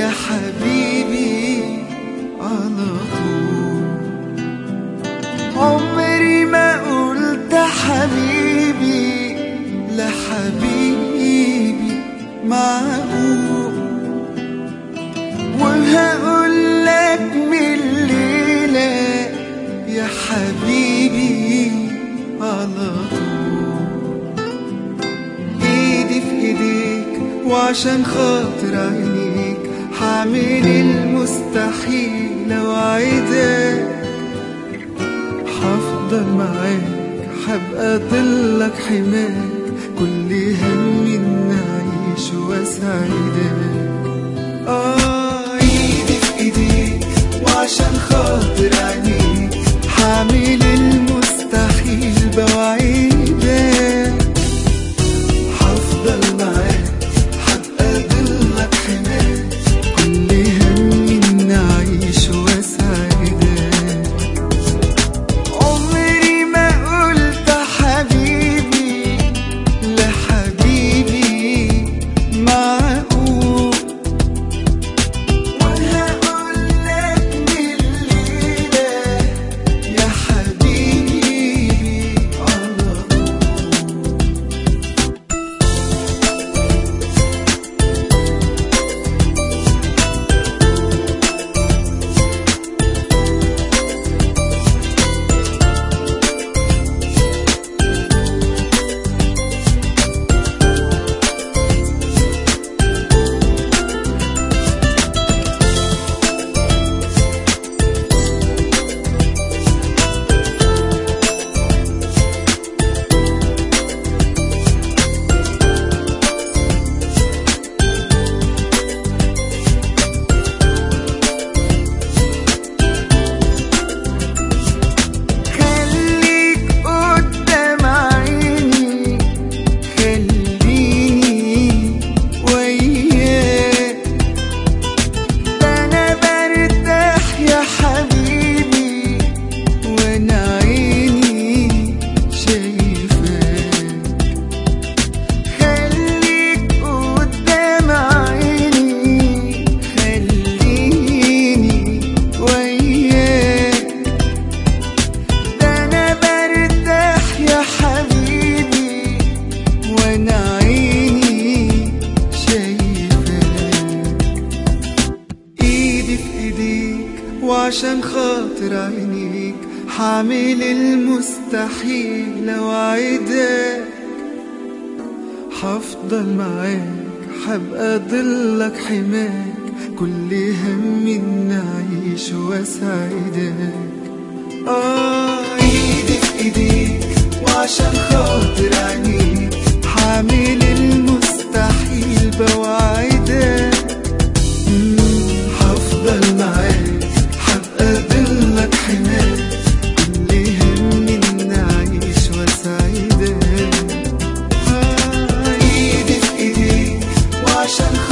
يا حبيبي على طول عمري ما قلت حبيبي لحبيبي معقول وهقول لك من الليلة يا حبيبي على طول ايدي في ايديك وعشان خاطر عينيك حعمل المستحيل اوعدك حفضل معاك حبقى ضلك حماك كل همي ان اعيش واسعدك آه ايدي في ايديك وعشان خاطر عينيك حعمل المستحيل بوعدك حفضل معاك حبقى ضلك حماك كل همي ان اعيش واسعدك عمري ما قلت حبيبي لحبيبي معقول وانا اقول لك من الليله يا حبيبي على طول خليك قدام عيني خليني وياك ده انا برتاح يا حبيبي وانا عيني شايفاك خليك قدام عيني خليني وياك ده انا برتاح يا حبيبي وانا عيني شايفاك ايدي في ايديك وعشان خاطر عينيك حعمل المستحيل اوعدك حفضل معاك حبقى ضلك حماك كل همي ان اعيش واسعدك آه ايدي في ايديك وعشان خاطر عينيك حامل المستحيل بوعدك مم، هفضل معاك حبقى ضلك حماك كل همي ان اعيش واسعدك آه ايدي في ايديك وعشان